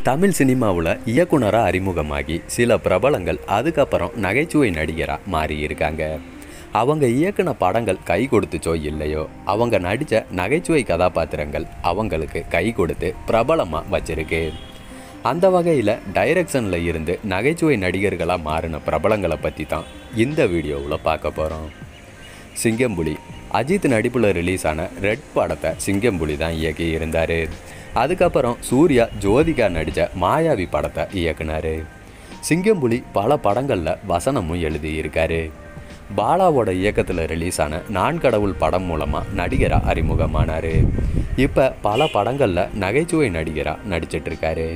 தமிழ் சினிமாவில் இயக்குனராக அறிமுகமாகி சில பிரபலங்கள் அதுக்கப்புறம் நகைச்சுவை நடிகராக மாறி இருக்காங்க அவங்க இயக்குன படங்கள் கை கொடுத்துச்சோ இல்லையோ அவங்க நடித்த நகைச்சுவை கதாபாத்திரங்கள் அவங்களுக்கு கை கொடுத்து பிரபலமாக வச்சிருக்கு அந்த வகையில் டைரக்ஷனில் இருந்து நகைச்சுவை நடிகர்களாக மாறின பிரபலங்களை பற்றி தான் இந்த வீடியோவில் பார்க்க போகிறோம் சிங்கம்புலி அஜித் நடிப்பில் ரிலீஸ் ஆன ரெட் படத்தை சிங்கம்புலி தான் இயக்கி இருந்தார் அதுக்கப்புறம் சூர்யா ஜோதிகா நடித்த மாயாவி படத்தை இயக்குனார் சிங்கம்புலி பல படங்களில் வசனமும் எழுதியிருக்காரு பாலாவோட இயக்கத்தில் ரிலீஸ் ஆன நான் கடவுள் படம் மூலமாக நடிகராக அறிமுகமானார் இப்போ பல படங்களில் நகைச்சுவை நடிகராக நடிச்சிட்ருக்காரு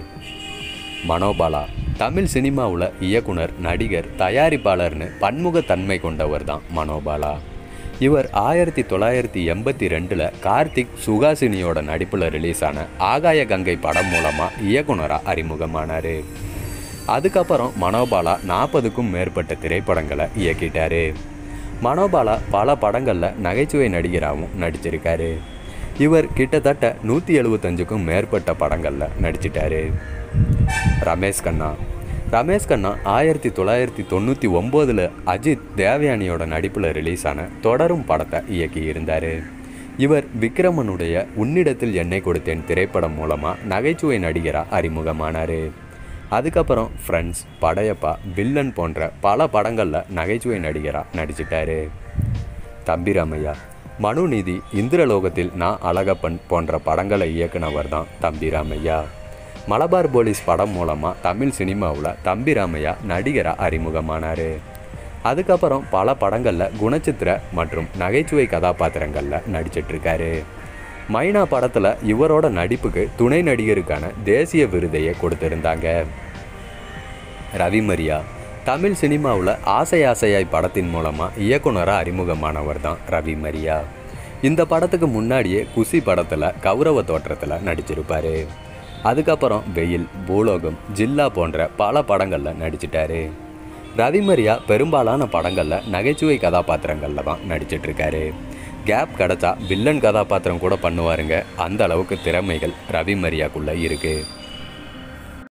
மனோபாலா தமிழ் சினிமாவில் இயக்குனர் நடிகர் தயாரிப்பாளர்னு பன்முகத்தன்மை கொண்டவர் தான் மனோபாலா இவர் ஆயிரத்தி தொள்ளாயிரத்தி எண்பத்தி ரெண்டில் கார்த்திக் சுகாசினியோட நடிப்பில் ரிலீஸ் ஆன ஆகாய கங்கை படம் மூலமாக இயக்குனராக அறிமுகமானார் அதுக்கப்புறம் மனோபாலா நாற்பதுக்கும் மேற்பட்ட திரைப்படங்களை இயக்கிட்டாரு மனோபாலா பல படங்களில் நகைச்சுவை நடிகராகவும் நடிச்சிருக்காரு இவர் கிட்டத்தட்ட நூற்றி எழுபத்தஞ்சுக்கும் மேற்பட்ட படங்களில் நடிச்சிட்டாரு ரமேஷ் கண்ணா ரமேஷ் கண்ணா ஆயிரத்தி தொள்ளாயிரத்தி தொண்ணூற்றி ஒம்போதில் அஜித் தேவயானியோட நடிப்பில் ரிலீஸ் ஆன தொடரும் படத்தை இயக்கி இருந்தார் இவர் விக்ரமனுடைய உன்னிடத்தில் எண்ணெய் கொடுத்தேன் திரைப்படம் மூலமாக நகைச்சுவை நடிகராக அறிமுகமானார் அதுக்கப்புறம் ஃப்ரெண்ட்ஸ் படையப்பா வில்லன் போன்ற பல படங்களில் நகைச்சுவை நடிகராக நடிச்சிட்டாரு தம்பிராமையா மனுநீதி இந்திரலோகத்தில் நான் அழகப்பன் போன்ற படங்களை இயக்குனவர் தான் தம்பிராமையா மலபார் போலீஸ் படம் மூலமாக தமிழ் சினிமாவில் தம்பிராமையா நடிகராக அறிமுகமானார் அதுக்கப்புறம் பல படங்களில் குணச்சித்திர மற்றும் நகைச்சுவை கதாபாத்திரங்களில் நடிச்சிட்ருக்காரு மைனா படத்தில் இவரோட நடிப்புக்கு துணை நடிகருக்கான தேசிய விருதையை கொடுத்திருந்தாங்க ரவிமரியா தமிழ் சினிமாவில் ஆசை ஆசையாய் படத்தின் மூலமாக இயக்குனராக அறிமுகமானவர் தான் ரவிமரியா இந்த படத்துக்கு முன்னாடியே குசி படத்தில் கௌரவ தோற்றத்தில் நடிச்சிருப்பார் அதுக்கப்புறம் வெயில் பூலோகம் ஜில்லா போன்ற பல படங்களில் நடிச்சிட்டாரு ரவிமரியா பெரும்பாலான படங்களில் நகைச்சுவை கதாபாத்திரங்களில் தான் நடிச்சிட்ருக்காரு கேப் கிடச்சா வில்லன் கதாபாத்திரம் கூட பண்ணுவாருங்க அந்த அளவுக்கு திறமைகள் ரவி மரியாக்குள்ளே இருக்குது